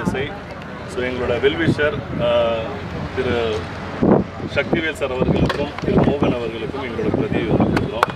Thirumazhisai so எங்களோட well wisher Thiru Sakthivel sir அவர்களுக்கும் திரு மோகன் அவர்களுக்கும் எங்களோட பிரதியை வந்து கொடுக்குறோம்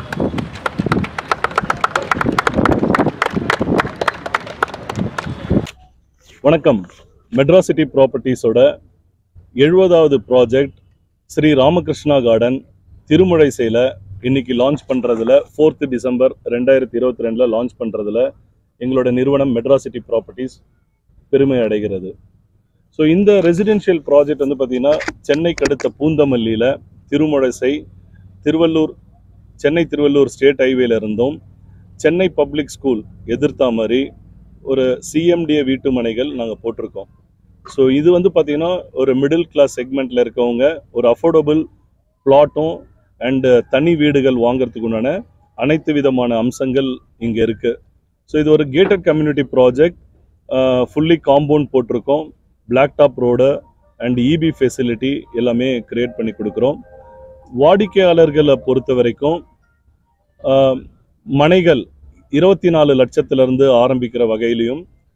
வணக்கம் மெட்ராசிட்டி ப்ராப்பர்ட்டிஸோட எழுபதாவது ப்ராஜெக்ட் ஸ்ரீ ராமகிருஷ்ணா கார்டன் திருமுழைசையில் இன்னைக்கு லான்ச் பண்ணுறதுல ஃபோர்த்து டிசம்பர் ரெண்டாயிரத்தி இருபத்தி ரெண்டில் லான்ச் பண்ணுறதுல எங்களோட நிறுவனம் மெட்ராசிட்டி ப்ராப்பர்ட்டிஸ் பெருமை அடைகிறது ஸோ இந்த ரெசிடென்ஷியல் ப்ராஜெக்ட் வந்து பார்த்திங்கன்னா சென்னைக்கு அடுத்த பூந்தமல்லியில் திருமுழைசை திருவள்ளூர் சென்னை திருவள்ளூர் ஸ்டேட் ஹைவேல இருந்தும் சென்னை பப்ளிக் ஸ்கூல் எதிர்த்தா மாதிரி ஒரு சிஎம்டிஏ வீட்டு மனைகள் நாங்கள் போட்டிருக்கோம் ஸோ இது வந்து பார்த்திங்கன்னா ஒரு மிடில் கிளாஸ் செக்மெண்ட்டில் இருக்கவங்க ஒரு அஃபோர்டபுள் பிளாட்டும் அண்டு தனி வீடுகள் வாங்குறதுக்கு உண்டான அனைத்து விதமான அம்சங்கள் இங்கே இருக்குது ஸோ இது ஒரு gated community project fully compound போட்டிருக்கோம் black top road and EB facility எல்லாமே கிரியேட் பண்ணி கொடுக்குறோம் வாடிக்கையாளர்களை பொறுத்த வரைக்கும் ஆஹ், மனைகள் இருபத்தி நாலு லட்சத்திலிருந்து ஆரம்பிக்கிற வகையிலையும்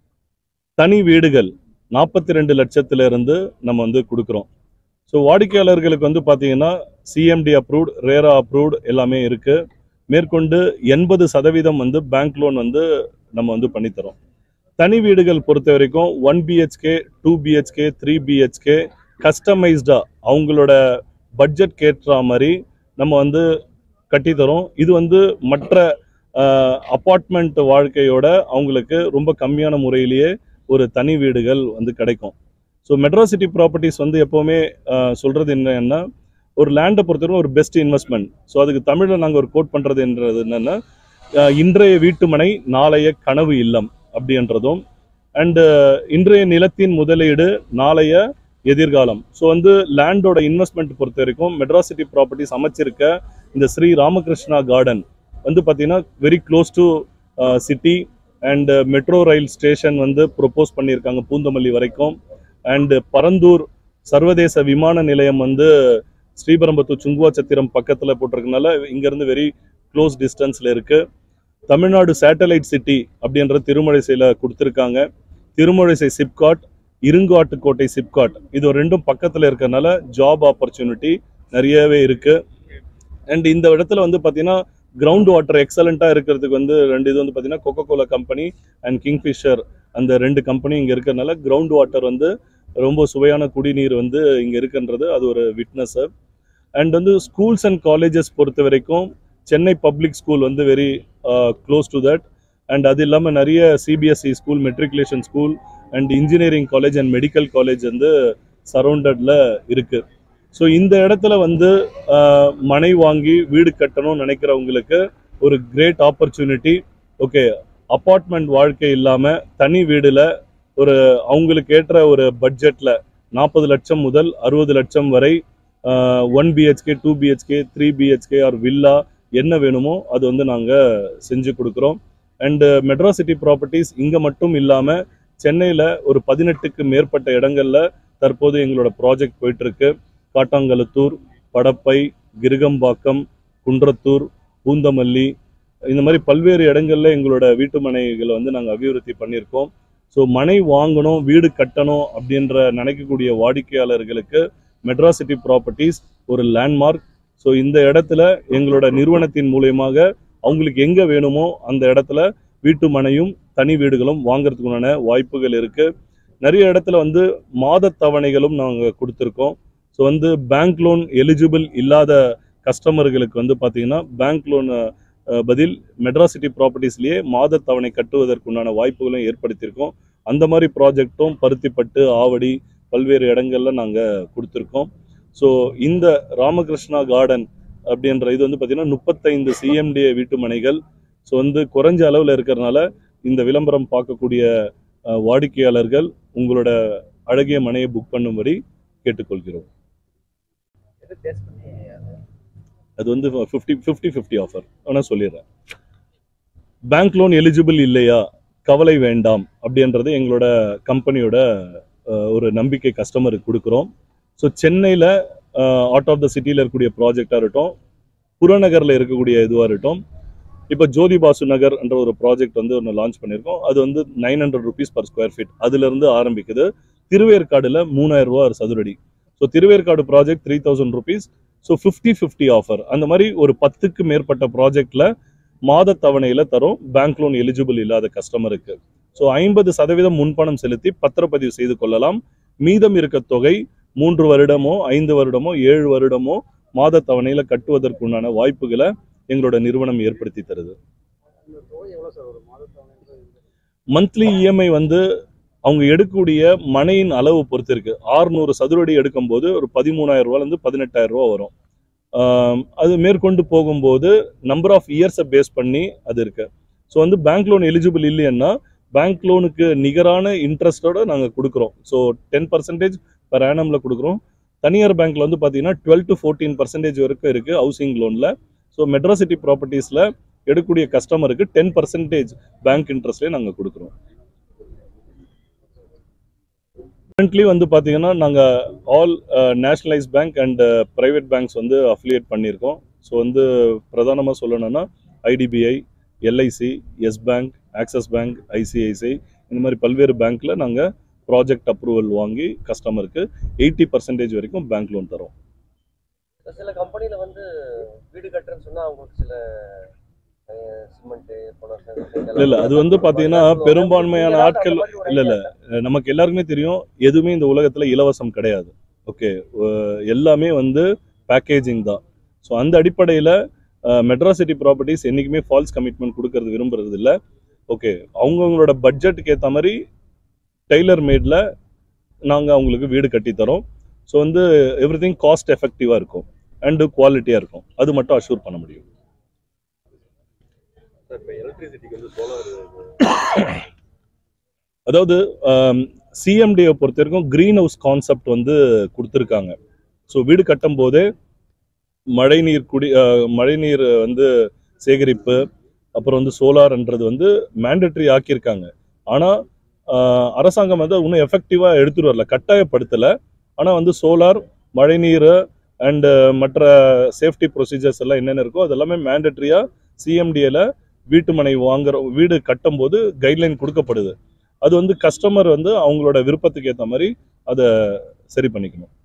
தனி வீடுகள் நாற்பத்தி ரெண்டு லட்சத்திலிருந்து நம்ம வந்து கொடுக்குறோம் ஸோ வாடிக்கையாளர்களுக்கு வந்து பார்த்தீங்கன்னா சிஎம்டி அப்ரூவ்ட் ரேரா அப்ரூவ்ட் எல்லாமே இருக்குது மேற்கொண்டு எண்பது சதவீதம் வந்து பேங்க் லோன் வந்து நம்ம வந்து பண்ணித்தரோம் தனி வீடுகள் பொறுத்த வரைக்கும் one BHK two BHK three BHK கஸ்டமைஸ்டாக அவங்களோட பட்ஜெட் கேட்டுற மாதிரி நம்ம வந்து கட்டித்தரோம் இது வந்து மற்ற அப்பார்ட்மெண்ட் வாழ்க்கையோட அவங்களுக்கு ரொம்ப கம்மியான முறையிலேயே ஒரு தனி வீடுகள் வந்து கிடைக்கும் ஸோ மெட்ராசிட்டி ப்ராப்பர்ட்டிஸ் வந்து எப்போவுமே ஆஹ், சொல்றது என்னன்னா ஒரு லேண்டை பொறுத்தவரைக்கும் ஒரு பெஸ்ட் இன்வெஸ்ட்மெண்ட் ஸோ அதுக்கு தமிழில் நாங்கள் ஒரு கோட் பண்ணுறது என்றது என்னன்னா ஆஹ், இன்றைய வீட்டுமனை நாளைய கனவு இல்லம் அப்படின்றதும் அண்டு இன்றைய நிலத்தின் முதலீடு நாளைய எதிர்காலம் ஸோ வந்து லேண்டோட இன்வெஸ்ட்மெண்ட் பொறுத்த வரைக்கும் மெட்ராசிட்டி ப்ராப்பர்ட்டிஸ் அமைச்சிருக்க இந்த ஸ்ரீ ராமகிருஷ்ணா கார்டன் வந்து பார்த்தீங்கன்னா very close to city and metro rail station வந்து ப்ரொப்போஸ் பண்ணியிருக்காங்க பூந்தமல்லி வரைக்கும் அண்ட் பரந்தூர் சர்வதேச விமான நிலையம் வந்து ஸ்ரீபெரும்புத்தூர் சுங்குவாச்சத்திரம் பக்கத்தில் போட்டிருக்கனால இங்கேருந்து வெரி க்ளோஸ் டிஸ்டன்ஸில் இருக்குது தமிழ்நாடு சேட்டலைட் சிட்டி அப்படின்ற திருமழிசையில் கொடுத்துருக்காங்க திருமழிசை சிப்காட் இருங்காட்டுக்கோட்டை சிப்காட் இது ரெண்டும் பக்கத்தில் இருக்கறனால ஜாப் ஆப்பர்ச்சுனிட்டி நிறையவே இருக்குது அண்ட் இந்த இடத்துல வந்து பார்த்தீங்கன்னா கிரவுண்ட் வாட்டர் எக்ஸலண்ட்டாக இருக்கிறதுக்கு வந்து ரெண்டு இது வந்து பார்த்தீங்கன்னா Coca Cola company and Kingfisher அந்த ரெண்டு கம்பெனி இங்கே இருக்கிறனால கிரவுண்ட் வாட்டர் வந்து ரொம்ப சுவையான குடிநீர் வந்து இங்கே இருக்குன்றது அது ஒரு விட்னஸ் அண்ட் வந்து ஸ்கூல்ஸ் அண்ட் காலேஜஸ் பொறுத்த வரைக்கும் சென்னை பப்ளிக் ஸ்கூல் வந்து very close to that and அது இல்லாமல் நிறைய CBSE school matriculation school and engineering college and medical college வந்து சரௌண்டடில் இருக்குது ஸோ இந்த இடத்துல வந்து ஆஹ், மனை வாங்கி வீடு கட்டணும்னு நினைக்கிறவங்களுக்கு ஒரு கிரேட் ஆப்பர்ச்சுனிட்டி ஓகே அப்பார்ட்மெண்ட் வாழ்க்கை இல்லாமல் தனி வீடில் ஒரு அவங்களுக்கு ஏற்ற ஒரு பட்ஜெட்டில் நாற்பது லட்சம் முதல் அறுபது லட்சம் வரை one BHK two BHK three BHK or villa என்ன வேணுமோ அது வந்து நாங்கள் செஞ்சு கொடுக்குறோம் அண்டு மெட்ராசிட்டி ப்ராப்பர்ட்டிஸ் இங்கே மட்டும் இல்லாமல் சென்னையில் ஒரு பதினெட்டுக்கு மேற்பட்ட இடங்கள்ல தற்போது எங்களோட ப்ராஜெக்ட் போயிட்டுருக்கு காட்டாங்கலத்தூர் படப்பை கிருகம்பாக்கம் குன்றத்தூர் பூந்தமல்லி இந்த மாதிரி பல்வேறு இடங்கள்ல எங்களோட வீட்டு மனைகளை வந்து நாங்கள் அபிவிருத்தி பண்ணியிருக்கோம் ஸோ மனை வாங்கணும் வீடு கட்டணும் அப்படின்ற நினைக்கக்கூடிய வாடிக்கையாளர்களுக்கு மெட்ராசிட்டி ப்ராப்பர்ட்டிஸ் ஒரு லேண்ட்மார்க் ஸோ இந்த இடத்துல எங்களோட நிறுவனத்தின் மூலியமாக அவங்களுக்கு எங்கே வேணுமோ அந்த இடத்துல வீட்டு மனையும் தனி வீடுகளும் வாங்குறதுக்குண்டான வாய்ப்புகள் இருக்கு நிறைய இடத்துல வந்து மாத தவணைகளும் நாங்கள் கொடுத்துருக்கோம் ஸோ வந்து பேங்க் லோன் எலிஜிபிள் இல்லாத கஸ்டமர்களுக்கு வந்து பார்த்தீங்கன்னா பேங்க் லோன் பதில் மெட்ராசிட்டி ப்ராப்பர்ட்டிஸ்லேயே மாத தவணை கட்டுவதற்குண்டான வாய்ப்புகளும் ஏற்படுத்தியிருக்கோம் அந்த மாதிரி ப்ராஜெக்டும் பருத்திப்பட்டு ஆவடி பல்வேறு இடங்கள்ல நாங்கள் கொடுத்துருக்கோம் ஸோ இந்த ராமகிருஷ்ணா கார்டன் அப்படின்ற இது வந்து பார்த்தீங்கன்னா முப்பத்தைந்து சிஎம்டிஏ வீட்டு மனைகள் ஸோ வந்து குறைஞ்ச அளவில் இருக்கிறனால இந்த விளம்பரம் பார்க்கக்கூடிய அஹ், வாடிக்கையாளர்கள் உங்களோட அழகிய மனையை புக் பண்ணும்படி கேட்டுக்கொள்கிறோம் எது டேஸ்ட் பண்ணி அது அது வந்து ஃபிஃப்டி ஃபிஃப்டி ஃபிஃப்டி ஆஃபர் ஆனால் சொல்லிடுறேன் பேங்க் லோன் எலிஜிபிள் இல்லையா கவலை வேண்டாம் அப்படின்றது எங்களோட கம்பெனியோட அஹ், ஒரு நம்பிக்கை கஸ்டமருக்கு கொடுக்குறோம் ஸோ சென்னையில் அவுட் ஆஃப் த சிட்டியில் இருக்கக்கூடிய ப்ராஜெக்டாக இருக்கட்டும் புறநகரில் இருக்கக்கூடிய இதுவாக இருக்கட்டும் இப்போ ஜோதி பாசு நகர் என்ற ஒரு ப்ராஜெக்ட் வந்து ஒன்று லான்ச் பண்ணியிருக்கோம் அது வந்து nine hundred rupees per square feet அதுலேருந்து ஆரம்பிக்குது திருவேற்காடுல மூணாயிரம் ரூபா ஒரு சதுரடி so Thiruverkadu project three thousand rupees so fifty fifty offer அந்த மாதிரி ஒரு பத்துக்கு மேற்பட்ட ப்ராஜெக்ட்ல மாத தவணையில தரும் பேங்க் லோன் எலிஜிபிள் இல்லாத கஸ்டமருக்கு ஸோ ஐம்பது சதவீதம் முன்பணம் செலுத்தி பத்திரப்பதிவு செய்து கொள்ளலாம் மீதம் இருக்க தொகை மூன்று வருடமோ ஐந்து வருடமோ ஏழு வருடமோ மாத தவணையில கட்டுவதற்குண்டான வாய்ப்புகளை எங்களோட நிறுவனம் ஏற்படுத்தி தருது இந்த தொகை எவ்வளோ சார் ஒரு மாதத்தவணை மந்த்லி இஎம்ஐ வந்து அவங்க எடுக்கக்கூடிய மனையின் அளவு பொறுத்து இருக்கு ஆறுநூறு சதுரடி எடுக்கும்போது ஒரு பதிமூணாயிரம் ரூபாயிலேருந்து பதினெட்டாயிரம் ரூபா வரும் ஆம், அது மேற்கொண்டு போகும்போது நம்பர் ஆஃப் இயர்ஸை பேஸ் பண்ணி அது இருக்கு ஸோ வந்து பேங்க் லோன் எலிஜிபிள் இல்லைன்னா பேங்க் லோனுக்கு நிகரான இன்ட்ரெஸ்டோட நாங்கள் கொடுக்குறோம் ஸோ டென் பர்சன்டேஜ் per annumல கொடுக்குறோம் தனியார் பேங்க்ல வந்து பார்த்தீங்கன்னா டுவெல் டு ஃபோர்டீன் பர்சன்டேஜ் வரைக்கும் இருக்கு ஹவுசிங் லோனில் ஸோ மெட்ராசிட்டி ப்ராப்பர்ட்டிஸில் எடுக்கக்கூடிய கஸ்டமருக்கு டென் பர்சன்டேஜ் பேங்க் இன்ட்ரெஸ்ட்லேயே நாங்கள் கொடுக்குறோம் கரண்ட்லி வந்து பார்த்தீங்கன்னா நாங்கள் all nationalise bank and private banks வந்து அஃபிலியேட் பண்ணியிருக்கோம் ஸோ வந்து பிரதானமாக சொல்லணும்னா IDBI LIC Yes bank Axis bank ICICI இந்த மாதிரி பல்வேறு பேங்க்கில் நாங்கள் ப்ராஜெக்ட் அப்ரூவல் வாங்கி கஸ்டமருக்கு எயிட்டி பர்சன்டேஜ் வரைக்கும் பேங்க் லோன் தரோம் சில கம்பெனில வந்து வீடு கட்டுறேன்னு சொன்னா அவங்களுக்கு சில சிமெண்ட் இல்ல, இல்ல, அது வந்து பாத்தீங்கன்னா பெரும்பான்மையான ஆட்கள் இல்ல, இல்ல. அஹ் நமக்கு எல்லாருக்குமே தெரியும் எதுவுமே இந்த உலகத்துல இலவசம் கிடையாது ஓகே எல்லாமே வந்து பேக்கேஜிங் தான் ஸோ அந்த அடிப்படையில் மெட்ராசிட்டி ப்ராப்பர்ட்டிஸ் என்றைக்குமே ஃபால்ஸ் கமிட்மெண்ட் கொடுக்கறது விரும்புறது இல்லை ஓகே அவங்கவுங்களோட பட்ஜெட்டுக்கு ஏற்ற மாதிரி டெய்லர் மேடில் நாங்கள் அவங்களுக்கு வீடு கட்டி தரோம் ஸோ வந்து எவ்ரி திங் காஸ்ட் எஃபெக்டிவாக இருக்கும் அண்டு குவாலிட்டியாக இருக்கும் அது மட்டும் அஷ்யூர் பண்ண முடியும் சார் இப்போ எலக்ட்ரிசிட்டிக்கு வந்து சோலார் அதாவது சிஎம்டியை பொறுத்த வரைக்கும் க்ரீன் ஹவுஸ் கான்செப்ட் வந்து கொடுத்துருக்காங்க ஸோ வீடு கட்டும் போதே மழைநீர் குடி அஹ், மழைநீர் வந்து சேகரிப்பு அப்புறம் வந்து சோலார்ன்றது வந்து மேண்டட்ரி ஆக்கியிருக்காங்க ஆனால் அரசாங்கம் வந்து இன்னும் எஃபெக்டிவாக எடுத்துட்டு வரல கட்டாயப்படுத்தலை ஆனால் வந்து சோலார் மழைநீர் அண்டு மற்ற சேஃப்டி ப்ரொசீஜர்ஸ் எல்லாம் என்னென்ன இருக்கோ அது எல்லாமே மேண்டட்ரியாக சிஎம்டியில் வீட்டு மனை வாங்குற வீடு கட்டும்போது கைட்லைன் கொடுக்கப்படுது அது வந்து கஸ்டமர் வந்து அவங்களோட விருப்பத்துக்கு ஏற்ற மாதிரி அதை சரி பண்ணிக்கணும்